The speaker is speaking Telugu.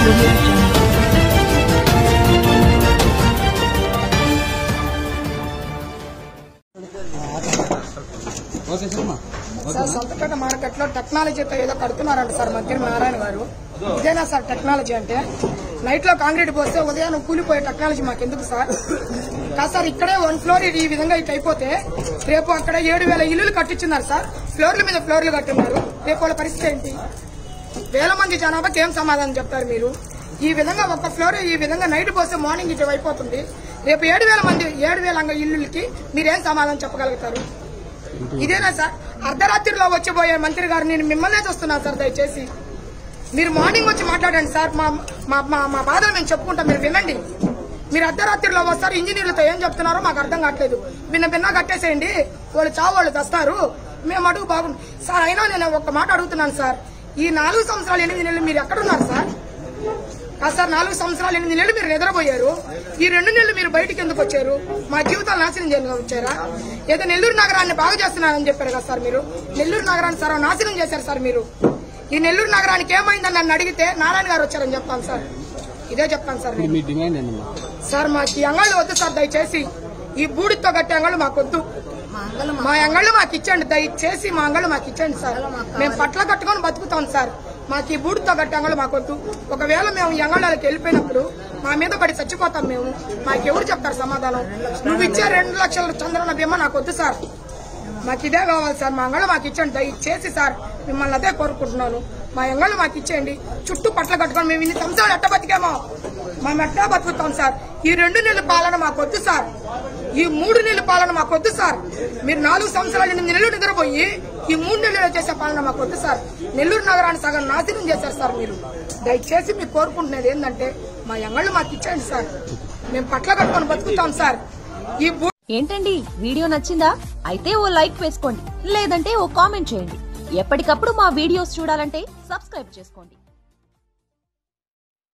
audio jungle. Sir Sonthapeta market లో టెక్నాలజీతో ఏదో కడుతున్నారంట సార్ మంత్రి నారాయణ గారు ఇదేనా సార్ టెక్నాలజీ అంటే నైట్ లో కాంక్రీట్ పోస్తే ఉదయం కూలిపోయే టెక్నాలజీ మాకు ఎందుకు సార్ కాదు సార్ ఇక్కడే వన్ ఫ్లోర్ ఇది ఈ విధంగా ఇటు అయిపోతే రేపు అక్కడ ఏడు వేల ఇల్లులు కట్టించున్నారు సార్ ఫ్లోర్ల మీద ఫ్లోర్లు కట్టున్నారు రేపు వాళ్ళ పరిస్థితి ఏంటి వేల మంది జనాభాకి ఏం సమాధానం చెప్తారు మీరు ఈ విధంగా ఒక ఫ్లోర్ ఈ విధంగా నైట్ పోస్తే మార్నింగ్ ఇటు అయిపోతుంది రేపు ఏడు వేల మంది ఏడు వేల ఇల్లులకి మీరేం సమాధానం చెప్పగలుగుతారు ఇదేనా సార్ అర్ధరాత్రిలో వచ్చిపోయే మంత్రి గారు నేను మిమ్మల్నే చూస్తున్నాను సార్ దయచేసి మీరు మార్నింగ్ వచ్చి మాట్లాడండి సార్ మా మా మా మా బాధలు మేము చెప్పుకుంటాం మీరు వినండి మీరు అర్ధరాత్రిలో వస్తారు ఇంజనీర్లతో ఏం చెప్తున్నారో మాకు అర్థం కావట్లేదు భిన్న భిన్న కట్టేసేయండి వాళ్ళు చావు వాళ్ళు తెస్తారు మేము అడుగు బాగుంది సార్ అయినా నేను ఒక మాట అడుగుతున్నాను సార్ ఈ నాలుగు సంవత్సరాలు ఎనిమిది నెలలు మీరు ఎక్కడున్నారు సార్ కాదు సార్ నాలుగు సంవత్సరాలు ఎనిమిది నెలలు మీరు నిద్రపోయారు ఈ రెండు నెలలు మీరు బయటికి ఎందుకు వచ్చారు మా జీవితాలు నాశనం చేయడానికి వచ్చారా ఏదో నెల్లూరు నగరాన్ని బాగు చేస్తున్నారని చెప్పారు కదా సార్ మీరు నెల్లూరు నగరాన్ని సర్వ నాశనం చేశారు సార్ మీరు ఈ నెల్లూరు నగరానికి ఏమైందని నన్ను అడిగితే నారాయణ గారు వచ్చారని చెప్తాను సార్ ఇదే చెప్తాను సార్ నేను మీ డిమాండ్ ఏంటమ్మా సార్ మాకు ఈ అంగళ్ళు వద్దు సార్ దయచేసి ఈ బూడితో కట్టే అంగళ్ళు మాకు వద్దు మా అంగళ్ళు మాకు ఇచ్చండి దయచేసి మా అంగళ్ళు మాకు ఇచ్చండి సార్ మేము పట్ల కట్టుకొని బతుకుతాం సార్ మాకు ఈ బూడితో కట్టే అంగళ్ళు మాకు వద్దు ఒకవేళ మేము ఈ అంగళ్ళకి వెళ్ళిపోయినప్పుడు మా మీద పడి చచ్చిపోతాం మేము మాకు ఎవరు చెప్తారు సమాధానం నువ్వు ఇచ్చే రెండు లక్షల చంద్రన బీమా నాకు వద్దు సార్ మాకు ఇదే కావాలి సార్ మా అంగళ్ళు మాకు ఇచ్చండి దయచేసి సార్ మిమ్మల్ని అదే కోరుకుంటున్నాను మా అంగళ్ళు మాకు ఇచ్చేయండి చుట్టూ పట్ల కట్టుకొని మేము ఇన్ని సంవత్సరాలు ఎట్ట బతికామో మేము ఎట్టా బతుకుతాం సార్ ఈ రెండు నెలల పాలన మాకు వద్దు సార్ ఈ మూడు నెలల పాలన మాకు వద్దు సార్ మీరు నాలుగు సంవత్సరాలు ఎనిమిది నెలలు నిద్రపోయి ఈ మూడు నెలలు చేసే పాలన మాకు వద్దు సార్ నెల్లూరు నగరాన్ని సగం నాశనం చేశారు సార్ మీరు దయచేసి మీకు కోరుకుంటున్నది ఏంటంటే మా అంగళ్ళు మాకు ఇచ్చేయండి సార్ మేము పట్ల కట్టుకొని బతుకుతాం సార్ ఈ భూ ఏంటండి వీడియో నచ్చిందా అయితే ఓ లైక్ వేసుకోండి లేదంటే ఓ కామెంట్ చేయండి ఎప్పటికప్పుడు మా వీడియోస్ చూడాలంటే సబ్స్క్రైబ్ చేసుకోండి